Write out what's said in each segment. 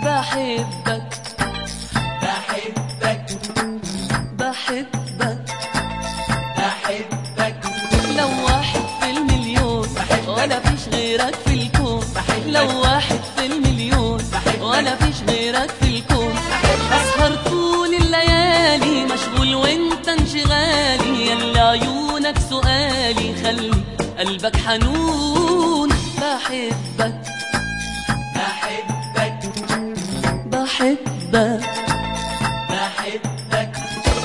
بحبك بحبك بحبك بحبك لو واحد في المليون بحبك. ولا فيش غيرك في الكون بحبك. لو واحد في المليون بحبك. ولا فيش غيرك في الكون بحبك. اسهر طول الليالي مشغول وانت انشغالي يلا عيونك سؤالي خلي قلبك حنون بحبك بحبك بحبك بحبك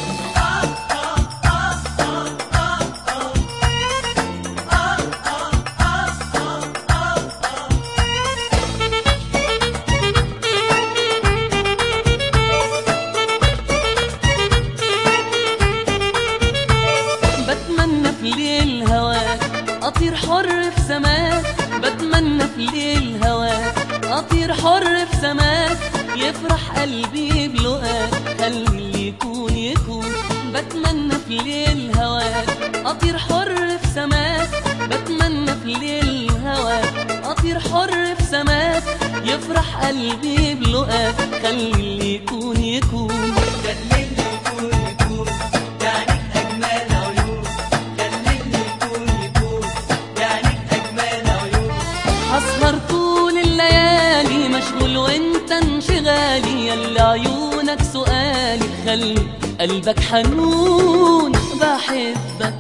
بتمنى في ليل هواك اطير حر في سماك بتمنى في ليل هواك اطير حر في سماك يفرح قلبي بلقاك خلي اللي يكون يكون بتمنى في ليل هواك اطير حر في سماك بتمنى في ليل هواك اطير حر في سماك يفرح قلبي بلقاك خلي اللي يكون يكون خليني يكون يكون دعنيك أجمل عيون خليني يكون يكون دعنيك أجمل عيون هسهر طول الليالي مشغول وانت انشغالي يلا عيونك سؤالي خلي قلبك حنون بحبك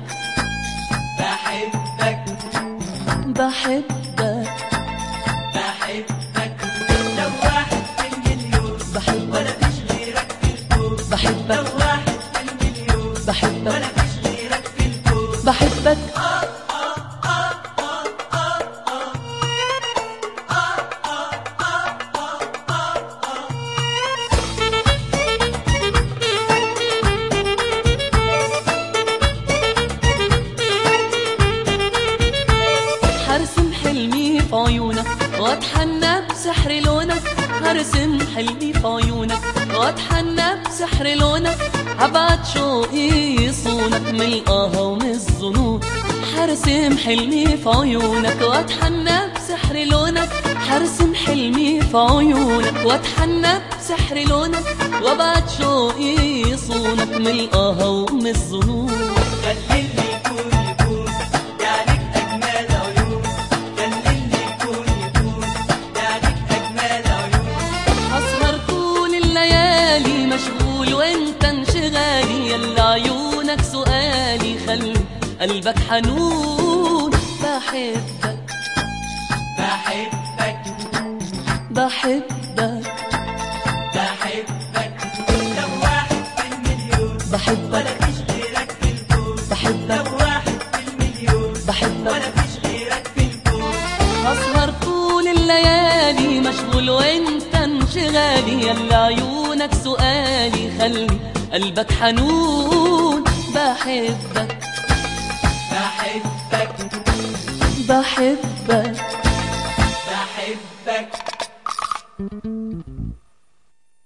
بحبك بحبك بحبك لو واحد في المليون بحبك ولا فيش غيرك في الكون لو بحبك واحد في المليون بحبك ولا فيش غيرك في الكون بحبك هرسم حلمي في عيونك واتحنى بسحر لونك هرسم حلمي في عيونك واتحنى بسحر لونك هبعت شوقي يصونك من القهوة ومن الظنون هرسم حلمي في عيونك واتحنى بسحر لونك هرسم حلمي في عيونك واتحنى بسحر لونك وابعت شوقي يصونك من القهوة ومن الظنون خليني يكون يكون دعنيك أجمل عيون خليني يكون يكون دعنيك أجمل عيون أسهر طول الليالي مشغول وانت انشغالي يلا عيونك سؤالي خلي قلبك حنون بحبك بحبك بحبك بحبك لو واحد في المليون ولا بحبك فيش غيرك في الكون بحبك لو واحد في المليون بحبك ولا فيش غيرك في الكون أسهر طول الليالي مشغول وانت انشغالي يلا عيونك سؤالي خلي قلبك حنون بحبك بحبك بحبك بحبك